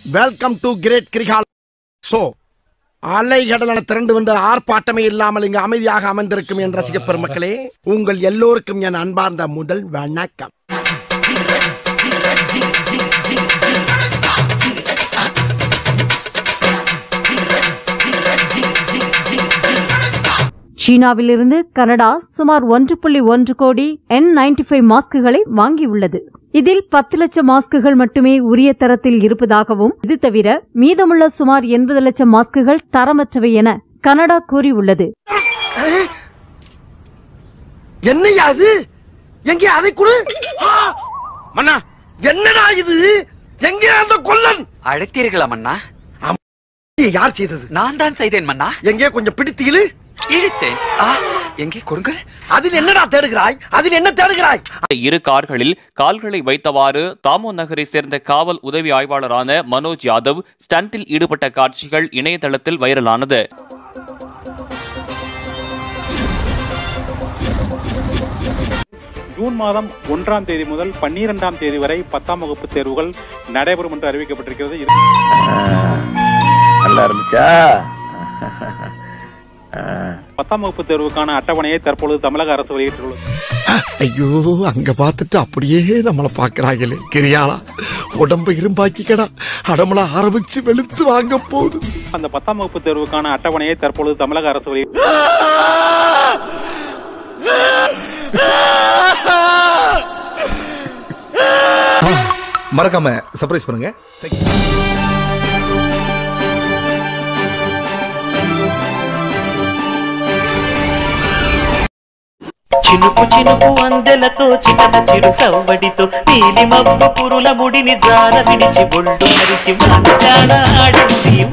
Welcome to great கிரிகால் so அலைகடலான திரண்டு வந்த ஆர்ப்பாட்டமே இல்லாமல் இங்கு அமைதியாக அமர்ந்திருக்கும் என் ரசிக பெருமக்களே உங்கள் எல்லோருக்கும் என் அன்பார்ந்த முதல் வணக்கம் சீனாவிலிருந்து கனடா சுமார் ஒன்று புள்ளி ஒன்று கோடி என் நைன்டி ஃபைவ் மாஸ்குகளை வாங்கியுள்ளது இதில் பத்து லட்சம் மாஸ்குகள் மட்டுமே உரிய தரத்தில் இருப்பதாகவும் இது தவிர மீதமுள்ள சுமார் எண்பது லட்சம் மாஸ்குகள் தரமற்றவை என கனடா கூறியுள்ளது என்னையா இது எங்கே அதை கொடு ஆ! மன்னா என்னடா இது எங்கே அந்த கொல்லன் அழைத்தீர்களா மன்னா யார் செய்தது நான் தான் செய்தேன் மன்னா எங்கே கொஞ்சம் பிடித்தீங்களு இழுத்தேன் ஆ எங்கே கொடுங்கள் அதில் என்னடா தேடுகிறாய் அதில் என்ன தேடுகிறாய் இரு கார்களில் கால்களை வைத்தவாறு தாமோ நகரை சேர்ந்த காவல் உதவி ஆய்வாளரான மனோஜ் யாதவ் ஸ்டண்டில் ஈடுபட்ட காட்சிகள் இணையதளத்தில் வைரலானது ஜூன் மாதம் ஒன்றாம் தேதி முதல் பன்னிரெண்டாம் தேதி வரை பத்தாம் வகுப்பு தேர்வுகள் நடைபெறும் என்று அறிவிக்கப்பட்டிருக்கிறது இது- நல்லா இருந்துச்சா பத்தாம் வகுப்பு தேர்வுக்கான அட்டவணையை தற்பொழுது தமிழக அரசு வெளியிட்டுள்ளது ஐயோ அங்க பார்த்துட்டு அப்படியே நம்மள பாக்குறாங்களே கிரியாளா உடம்ப இரும்பாக்கிக்கடா அடமள ஆரம்பிச்சு வெளுத்து வாங்க போகுது அந்த பத்தாம் வகுப்பு தேர்வுக்கான அட்டவணையை தற்பொழுது தமிழக அரசு வெளியிட்டு மறக்காம சர்ப்ரைஸ் பண்ணுங்க చినుకు చినుకు అందెలతో చిన్న చిరు సవ్వడితో నీలి మబ్బు పురుల ముడిని జార విడిచి బొళ్ళు మరిచి మాట్లాడ ఆడింది